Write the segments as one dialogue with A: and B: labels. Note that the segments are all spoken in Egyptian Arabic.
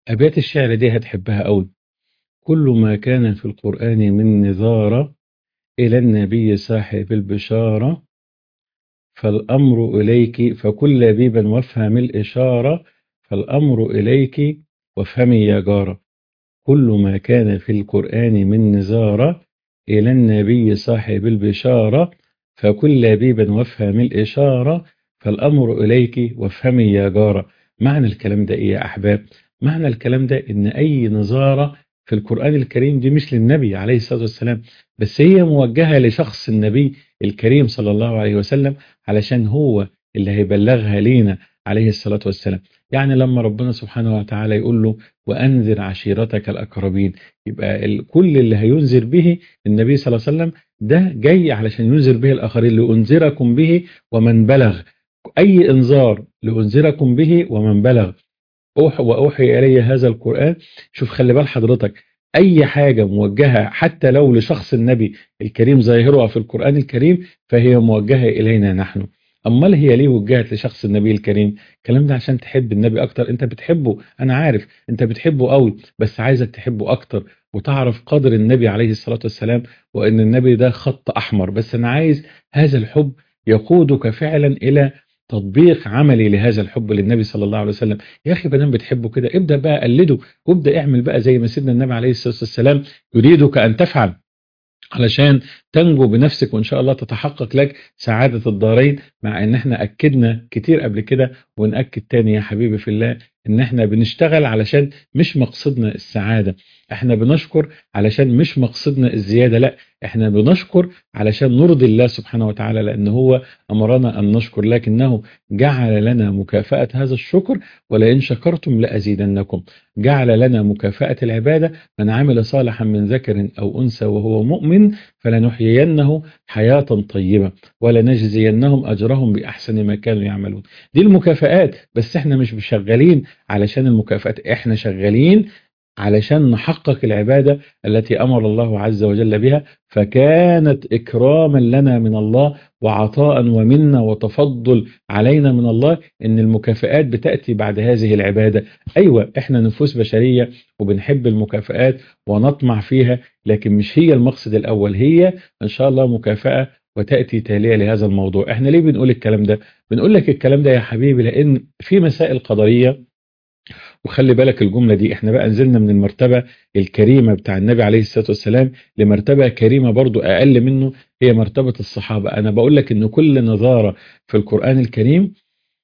A: أبيات الشعر دي هتحبها قوي كل ما كان في القرآن من نظارة إلى النبي صاحب البشارة فالأمر إليك فكل لبيبا وافهم الإشارة فالأمر إليك وافهمي يا جارة كل ما كان في القرآن من نزارة إلى النبي صاحب البشارة فكل لبيبا وافهم الإشارة فالأمر إليك وافهمي يا جارة معنى الكلام ده إيه يا أحباب معنى الكلام ده إن أي نظارة في القرآن الكريم دي مش للنبي عليه الصلاة والسلام بس هي موجهة لشخص النبي الكريم صلى الله عليه وسلم علشان هو اللي هيبلغها لينا عليه الصلاة والسلام يعني لما ربنا سبحانه وتعالى يقول له وأنذر عشيرتك الأقربين يبقى كل اللي هينذر به النبي صلى الله عليه وسلم ده جاي علشان ينذر به الآخرين لأنذركم به ومن بلغ أي إنذار لأنذركم به ومن بلغ وأوحي إلي هذا القرآن شوف خلي بال حضرتك أي حاجة موجهة حتى لو لشخص النبي الكريم ظاهرها في القرآن الكريم فهي موجهة إلينا نحن أمال هي ليه وجهت لشخص النبي الكريم الكلام ده عشان تحب النبي أكتر أنت بتحبه أنا عارف أنت بتحبه قوي بس عايزك تحبه أكتر وتعرف قدر النبي عليه الصلاة والسلام وأن النبي ده خط أحمر بس أنا عايز هذا الحب يقودك فعلا إلى تطبيق عملي لهذا الحب للنبي صلى الله عليه وسلم يا أخي بدل بتحبه كده ابدأ بقى قلده وابدأ اعمل بقى زي ما سيدنا النبي عليه الصلاة والسلام يريدك أن تفعل علشان تنجو بنفسك وإن شاء الله تتحقق لك سعادة الدارين مع إن احنا أكدنا كتير قبل كده ونأكد تاني يا حبيبي في الله إن احنا بنشتغل علشان مش مقصدنا السعادة احنا بنشكر علشان مش مقصدنا الزيادة لا احنا بنشكر علشان نرضي الله سبحانه وتعالى لأن هو أمرنا أن نشكر لكنه جعل لنا مكافأة هذا الشكر ولئن شكرتم لأزيدنكم جعل لنا مكافأة العبادة من عمل صالحا من ذكر أو أنثى وهو مؤمن فلنحيينه حياة طيبة ولنجزينهم أجرهم بأحسن ما كانوا يعملون دي المكافآت بس احنا مش شغالين علشان المكافآت احنا شغالين علشان نحقق العبادة التي أمر الله عز وجل بها فكانت إكراما لنا من الله وعطاء ومنا وتفضل علينا من الله إن المكافآت بتأتي بعد هذه العبادة أيوة إحنا نفوس بشرية وبنحب المكافآت ونطمع فيها لكن مش هي المقصد الأول هي إن شاء الله مكافأة وتأتي تالية لهذا الموضوع إحنا ليه بنقول الكلام ده بنقول لك الكلام ده يا حبيبي لأن في مسائل قدرية وخلي بالك الجملة دي احنا بقى نزلنا من المرتبة الكريمة بتاع النبي عليه الصلاة والسلام لمرتبة كريمة برضو أقل منه هي مرتبة الصحابة أنا بقول لك إن كل نظارة في القرآن الكريم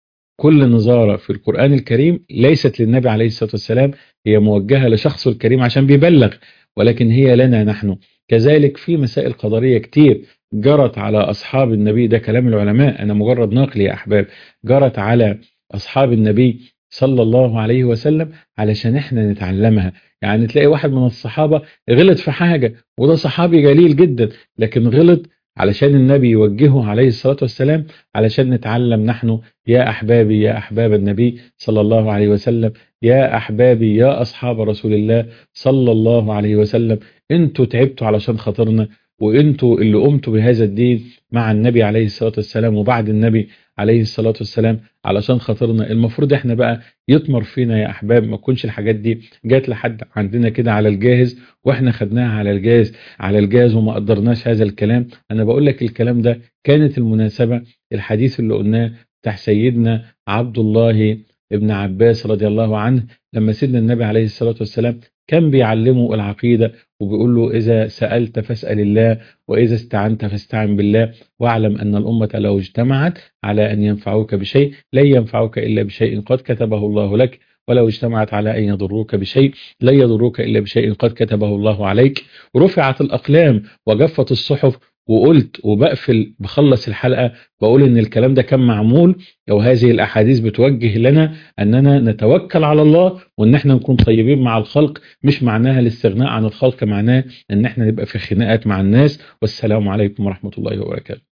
A: كل نظارة في القرآن الكريم ليست للنبي عليه الصلاة والسلام هي موجهة لشخصه الكريم عشان بيبلغ ولكن هي لنا نحن كذلك في مسائل قدرية كتير جرت على أصحاب النبي ده كلام العلماء أنا مجرد ناقل يا أحباب جرت على أصحاب النبي صلى الله عليه وسلم علشان احنا نتعلمها يعني تلاقي واحد من الصحابة غلط في حاجة وده صحابي جليل جدا لكن غلط علشان النبي يوجهه عليه الصلاة والسلام علشان نتعلم نحن يا أحبابي يا أحباب النبي صلى الله عليه وسلم يا أحبابي يا أصحاب رسول الله صلى الله عليه وسلم انتوا تعبتوا علشان خاطرنا وانتوا اللي قمتوا بهذا الدين مع النبي عليه الصلاة والسلام وبعد النبي عليه الصلاة والسلام علشان خاطرنا المفروض احنا بقى يطمر فينا يا احباب ما تكونش الحاجات دي جات لحد عندنا كده على الجاهز واحنا خدناها على الجاهز على الجاهز وما قدرناش هذا الكلام انا بقول لك الكلام ده كانت المناسبة الحديث اللي قلناه بتاع سيدنا عبد الله ابن عباس رضي الله عنه لما سيدنا النبي عليه الصلاة والسلام كان بيعلمه العقيدة وبيقول له إذا سألت فاسأل الله وإذا استعنت فاستعن بالله واعلم أن الأمة لو اجتمعت على أن ينفعوك بشيء لن ينفعوك إلا بشيء قد كتبه الله لك ولو اجتمعت على أن يضروك بشيء لن يضروك إلا بشيء قد كتبه الله عليك رفعت الأقلام وجفت الصحف وقلت وبقفل بخلص الحلقة بقول ان الكلام ده كان معمول او هذه الاحاديث بتوجه لنا اننا نتوكل على الله وان احنا نكون طيبين مع الخلق مش معناها الاستغناء عن الخلق معناه ان احنا نبقى في خناقات مع الناس والسلام عليكم ورحمة الله وبركاته